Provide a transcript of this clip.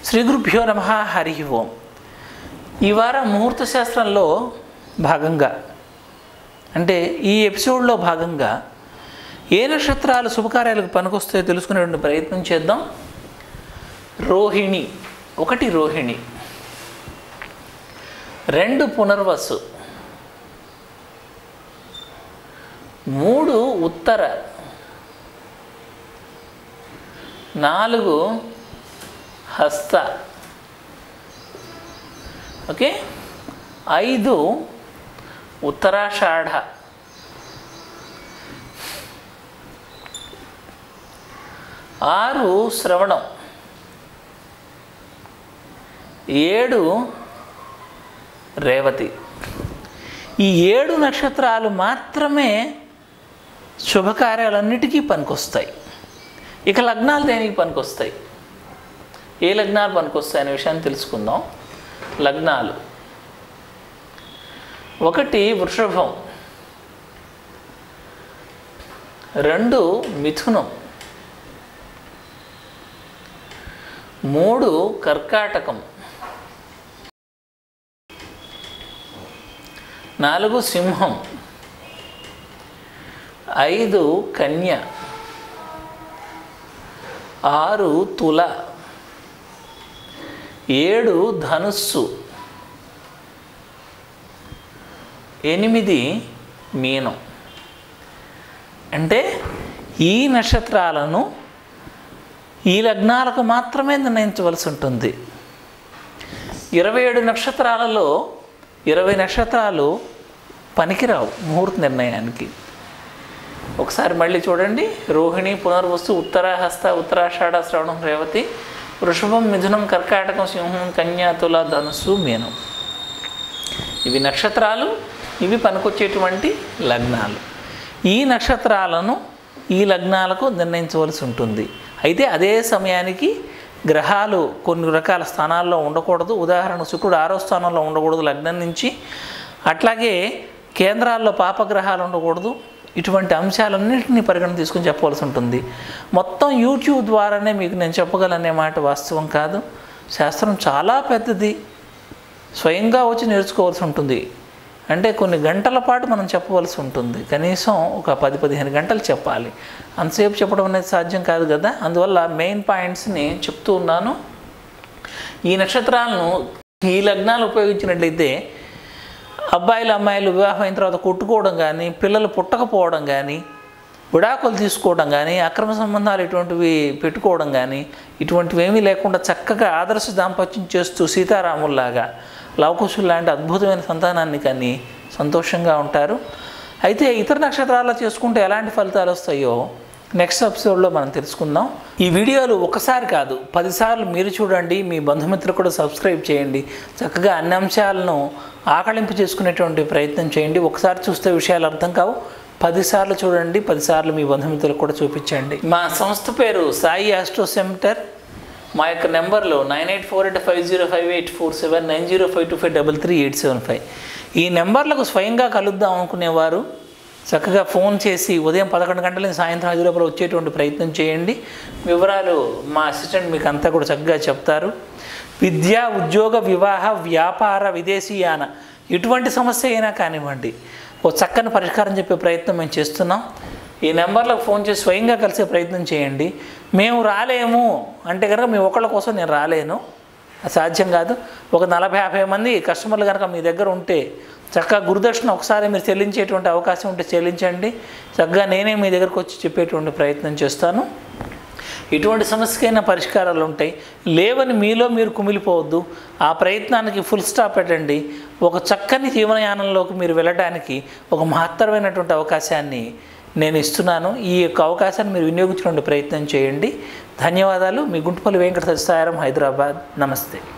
శ్రీ గురుభ్యో నమ హరి ఓం ఈ వారం ముహూర్త శాస్త్రంలో భాగంగా అంటే ఈ ఎపిసోడ్లో భాగంగా ఏ నక్షత్రాలు శుభకార్యాలకు పనికొస్తాయో తెలుసుకునేటువంటి ప్రయత్నం చేద్దాం రోహిణి ఒకటి రోహిణి రెండు పునర్వసు మూడు ఉత్తర నాలుగు హస్త ఓకే ఐదు ఉత్తరాషాఢ ఆరు శ్రవణం ఏడు రేవతి ఈ ఏడు నక్షత్రాలు మాత్రమే శుభకార్యాలన్నిటికీ పనికొస్తాయి ఇక లగ్నాలు దేనికి పనికొస్తాయి ఏ లగ్నాలు పనికొస్తాయి అనే విషయాన్ని తెలుసుకుందాం లగ్నాలు ఒకటి వృషభం రెండు మిథునం మూడు కర్కాటకం నాలుగు సింహం ఐదు కన్య ఆరు తుల ఏడు ధనుస్సు ఎనిమిది మీనం అంటే ఈ నక్షత్రాలను ఈ లగ్నాలకు మాత్రమే నిర్ణయించవలసి ఉంటుంది ఇరవై ఏడు నక్షత్రాలలో ఇరవై నక్షత్రాలు పనికిరావు ముహూర్త నిర్ణయానికి ఒకసారి మళ్ళీ చూడండి రోహిణి పునర్వస్తు ఉత్తరాహస్త ఉత్తరాషాఢ శ్రవణం రేవతి వృషభం మిథునం కర్కాటకం సింహం కన్యా తుల ధనుస్సు మీనం ఇవి నక్షత్రాలు ఇవి పనికొచ్చేటువంటి లగ్నాలు ఈ నక్షత్రాలను ఈ లగ్నాలకు నిర్ణయించవలసి ఉంటుంది అయితే అదే సమయానికి గ్రహాలు కొన్ని రకాల స్థానాల్లో ఉండకూడదు ఉదాహరణ శుక్రుడు ఆరో స్థానంలో ఉండకూడదు లగ్నం నుంచి అట్లాగే కేంద్రాల్లో పాపగ్రహాలు ఉండకూడదు ఇటువంటి అంశాలన్నింటినీ పరిగణ తీసుకుని చెప్పవలసి ఉంటుంది మొత్తం యూట్యూబ్ ద్వారానే మీకు నేను చెప్పగలనే మాట వాస్తవం కాదు శాస్త్రం చాలా పెద్దది స్వయంగా వచ్చి నేర్చుకోవాల్సి ఉంటుంది అంటే కొన్ని గంటల పాటు మనం చెప్పవలసి ఉంటుంది కనీసం ఒక పది పదిహేను గంటలు చెప్పాలి అంతసేపు చెప్పడం అనేది సాధ్యం కాదు కదా అందువల్ల మెయిన్ పాయింట్స్ని చెప్తూ ఉన్నాను ఈ నక్షత్రాలను ఈ లగ్నాలు ఉపయోగించినట్లయితే అబ్బాయిలు అమ్మాయిలు వివాహం అయిన తర్వాత కొట్టుకోవడం కానీ పిల్లలు పుట్టకపోవడం కానీ విడాకులు తీసుకోవడం కానీ అక్రమ సంబంధాలు ఇటువంటివి పెట్టుకోవడం కానీ ఇటువంటివి ఏమీ లేకుండా చక్కగా ఆదర్శ దాంపత్యం చేస్తూ సీతారాముల్లాగా లవకుశులు లాంటి అద్భుతమైన సంతానాన్ని కానీ సంతోషంగా ఉంటారు అయితే ఇతర నక్షత్రాల్లో చేసుకుంటే ఎలాంటి ఫలితాలు వస్తాయో నెక్స్ట్ ఎపిసోడ్లో మనం తెలుసుకుందాం ఈ వీడియోలు ఒకసారి కాదు పదిసార్లు మీరు చూడండి మీ బంధుమిత్రులు కూడా సబ్స్క్రైబ్ చేయండి చక్కగా అన్ని అంశాలను ఆకళింపు చేసుకునేటువంటి ప్రయత్నం చేయండి ఒకసారి చూస్తే విషయాలు అర్థం కావు పదిసార్లు చూడండి పదిసార్లు మీ బంధుమిత్రులకు కూడా చూపించండి మా సంస్థ పేరు సాయి ఆస్ట్రో సెంటర్ మా యొక్క నెంబర్లో nine eight four eight five zero five eight four seven nine zero five two five double three eight seven five ఈ నెంబర్లకు స్వయంగా కలుద్దాం అనుకునేవారు చక్కగా ఫోన్ చేసి ఉదయం పదకొండు గంటల నుంచి సాయంత్రం ఐదు లోపల వచ్చేటువంటి ప్రయత్నం చేయండి వివరాలు మా అసిస్టెంట్ మీకు అంతా కూడా చక్కగా చెప్తారు విద్య ఉద్యోగ వివాహ వ్యాపార విదేశీయాన ఎటువంటి సమస్య అయినా కానివ్వండి ఓ చక్కని పరిష్కారం చెప్పే ప్రయత్నం మేము చేస్తున్నాం ఈ నెంబర్లకు ఫోన్ చేసి స్వయంగా కలిసే ప్రయత్నం చేయండి మేము రాలేము అంటే కనుక మీ ఒకళ్ళ కోసం నేను రాలేను అది సాధ్యం కాదు ఒక నలభై యాభై మంది కస్టమర్లు కనుక మీ దగ్గర ఉంటే చక్కగా గురుదక్షిణ ఒకసారి మీరు చెల్లించేటువంటి అవకాశం ఉంటే చెల్లించండి చక్కగా నేనే మీ దగ్గరకు వచ్చి చెప్పేటువంటి ప్రయత్నం చేస్తాను ఎటువంటి సమస్యకైనా పరిష్కారాలు ఉంటాయి లేవని మీలో మీరు కుమిలిపోవద్దు ఆ ప్రయత్నానికి ఫుల్ స్టాప్ పెట్టండి ఒక చక్కని జీవనయానంలోకి మీరు వెళ్ళడానికి ఒక మహత్తరమైనటువంటి అవకాశాన్ని నేను ఇస్తున్నాను ఈ యొక్క అవకాశాన్ని మీరు వినియోగించుకునే ప్రయత్నం చేయండి ధన్యవాదాలు మీ గుంటుపల్లి వెంకట సత్యసారం హైదరాబాద్ నమస్తే